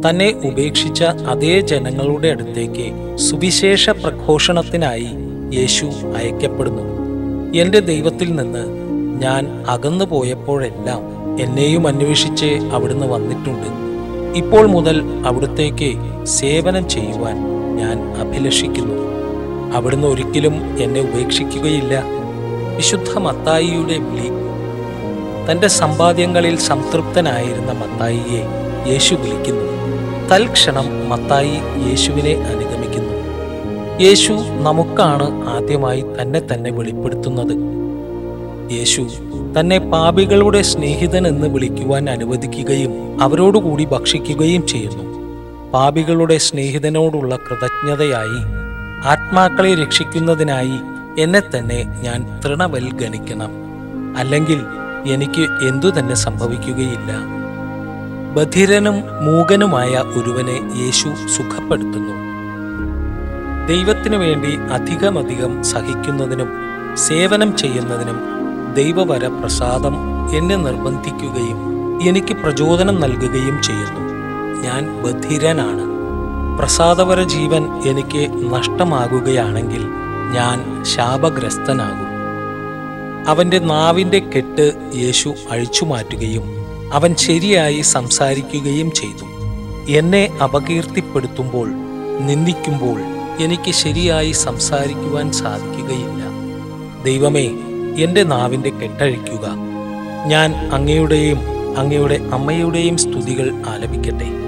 തന്നെ ഉപേക്ഷിച്ച അതേ ജനങ്ങളുടെ അടുത്തേക്ക് സുവിശേഷ പ്രഘോഷണത്തിനായി യേശു അയക്കപ്പെടുന്നു എന്റെ ദൈവത്തിൽ നിന്ന് ഞാൻ അകന്നു പോയപ്പോഴെല്ലാം എന്നെയും അന്വേഷിച്ച് അവിടുന്ന് വന്നിട്ടുണ്ട് ഇപ്പോൾ മുതൽ അവിടുത്തേക്ക് സേവനം ചെയ്യുവാൻ ഞാൻ അഭിലഷിക്കുന്നു അവിടുന്ന് ഒരിക്കലും എന്നെ ഉപേക്ഷിക്കുകയില്ല വിശുദ്ധ മത്തായിയുടെ വിളി തന്റെ സമ്പാദ്യങ്ങളിൽ സംതൃപ്തനായിരുന്ന മത്തായിയെ യേശു വിളിക്കുന്നു തൽക്ഷണം മത്തായി യേശുവിനെ അനുഗമിക്കുന്നു യേശു നമുക്കാണ് ആദ്യമായി തന്നെ തന്നെ വെളിപ്പെടുത്തുന്നത് യേശു തന്നെ പാപികളുടെ സ്നേഹിതൻ എന്ന് വിളിക്കുവാൻ അനുവദിക്കുകയും അവരോടുകൂടി ഭക്ഷിക്കുകയും ചെയ്യുന്നു പാപികളുടെ സ്നേഹിതനോടുള്ള കൃതജ്ഞതയായി ആത്മാക്കളെ രക്ഷിക്കുന്നതിനായി എന്നെ തന്നെ ഞാൻ തൃണവൽഗണിക്കണം അല്ലെങ്കിൽ എനിക്ക് എന്തു തന്നെ സംഭവിക്കുകയില്ല ബധിരനും മൂകനുമായ ഒരുവനെ യേശു സുഖപ്പെടുത്തുന്നു ദൈവത്തിനു വേണ്ടി അധികമധികം സഹിക്കുന്നതിനും സേവനം ചെയ്യുന്നതിനും ദൈവവര പ്രസാദം എന്നെ നിർബന്ധിക്കുകയും എനിക്ക് പ്രചോദനം നൽകുകയും ചെയ്യുന്നു ഞാൻ ബധിരനാണ് പ്രസാദപര ജീവൻ എനിക്ക് നഷ്ടമാകുകയാണെങ്കിൽ ഞാൻ ശാപഗ്രസ്തനാകും അവന്റെ നാവിന്റെ കെട്ട് യേശു അഴിച്ചുമാറ്റുകയും അവൻ ശരിയായി സംസാരിക്കുകയും ചെയ്തു എന്നെ അപകീർത്തിപ്പെടുത്തുമ്പോൾ നിന്ദിക്കുമ്പോൾ എനിക്ക് ശരിയായി സംസാരിക്കുവാൻ സാധിക്കുകയില്ല ദൈവമേ എന്റെ നാവിന്റെ കെട്ടഴിക്കുക ഞാൻ അങ്ങയുടെയും അങ്ങയുടെ അമ്മയുടെയും സ്തുതികൾ ആലപിക്കട്ടെ